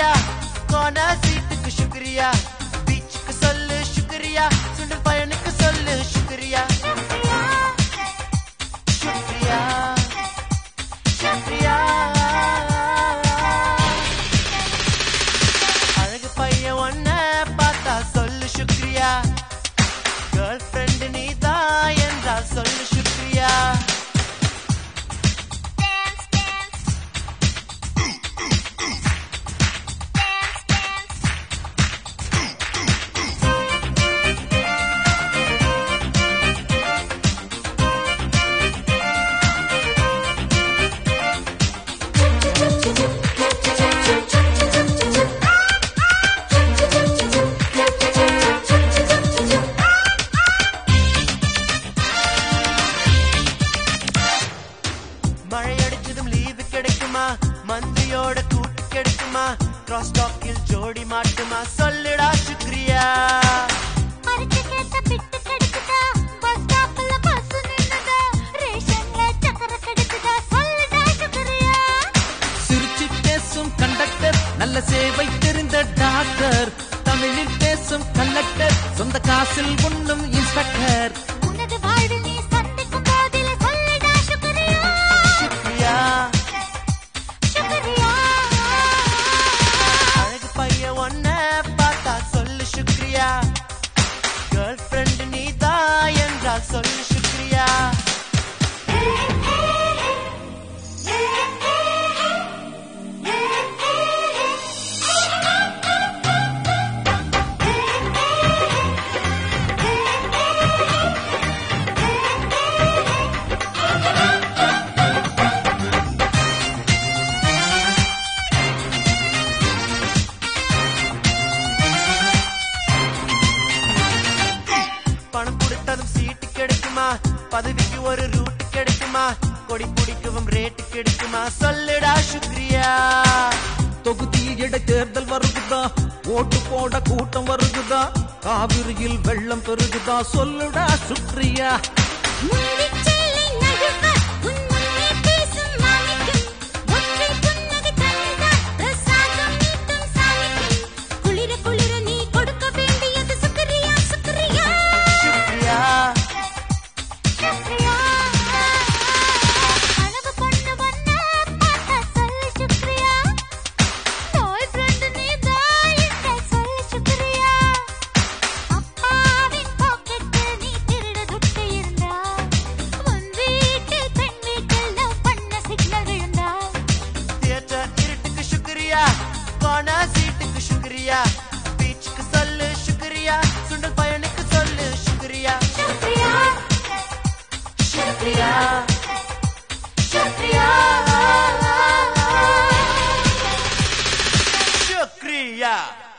சுக்ரியா gonna சீட்டுக்கு சுக்ரியா பீச்சுக்கு சொல்லு சுக்ரியா சுண்டல் பயனுக்கு சொல்லு சுக்ரியா சுக்ரியா சுக்ரியா அழகு பையன் ஒன்ன பார்த்தா சொல்லு சுக்ரியா கேர்ள் ஃப்ரெண்ட் நீ தான் என்றா சொல்லு சுக்ரியா Dance, dance. Dance, dance. மழை அடிச்சதும் லீவு கிடைக்குமா மந்தியோட கூட்டு கிடைக்குமா கிராஸ் டாக்கில் ஜோடி மாட்டுமா சொல்லுடா சுக்ரியா அரைச்சு கேட்ட பிட்டு கிடைக்குதா? bus stopல bus நின்னுதா? ரேஷன்ல சக்கரை கிடைக்குதா? சொல்லுடா சுக்ரியா. சிரிச்சு பேசும் கண்டக்டர் நல்ல சேவை தெரிந்த டாக்டர் தமிழில் பேசும் கண்டக்டர் சொந்த காசில் உண்ணும் இன்ஸ்பெக்டர் உனது வாழ்வில் நீ சந்திக்கும் போதில சொல்லுடா சுக்ரியா. சுக்ரியா சுக்ரியா. அழகு பையன் ஒன்ன பார்த்தா சொல்லு சுக்ரியா கேர்ள் ஃப்ரெண்ட் நீ தான் என்றா சொல்லு சுக்ரியா பணம் கொடுத்ததும் சீட்டு கிடைக்குமா பதவிக்கு ஒரு ரூட் கிடைக்குமா கொடி பிடிக்கவும் ரேட்டு கிடைக்குமா சொல்லுடா சுக்ரியா தொகுதி இடைத்தேர்தல் வருகுதா ஓட்டு போட கூட்டம் வருகுதா காவிரியில் வெள்ளம் பெருகுதா சொல்லுடா சுக்ரியா முந்திச் செல்லை நழுவ, உன் முன்னே பேசும் மாணிக்கம். ஒற்றை புன்னகை தந்தால் பிரசாதம் நீட்டும் சாணிக்கம். குளிர குளிர நீ கொடுக்க வேண்டியது சுக்ரியா சுக்ரியா சுக்ரியா சுக்ரியா கனவு பொண்ணு வந்த பார்த்தா சொல்லு சுக்ரியா பாய் ஃப்ரெண்ட் நீ தான் என்ற சொல்லு சுக்ரியா அப்பாவின் பாக்கெட்டில் நீ திருட துட்டு இருந்தா உன் வீட்டில் பெண் வீட்டில் லவ் பண்ண சிக்னல் விழுந்தா தியேட்டர் இருட்டுக்கு சுக்ரியா கோனா சீட்டுக்கு சுக்ரியா பீச்சுக்கு சொல்லு சுக்ரியா சுண்டல் பயனுக்கு சொல்லு சுக்ரியா சுக்ரியா சுக்ரியா சுக்ரியா சுக்ரியா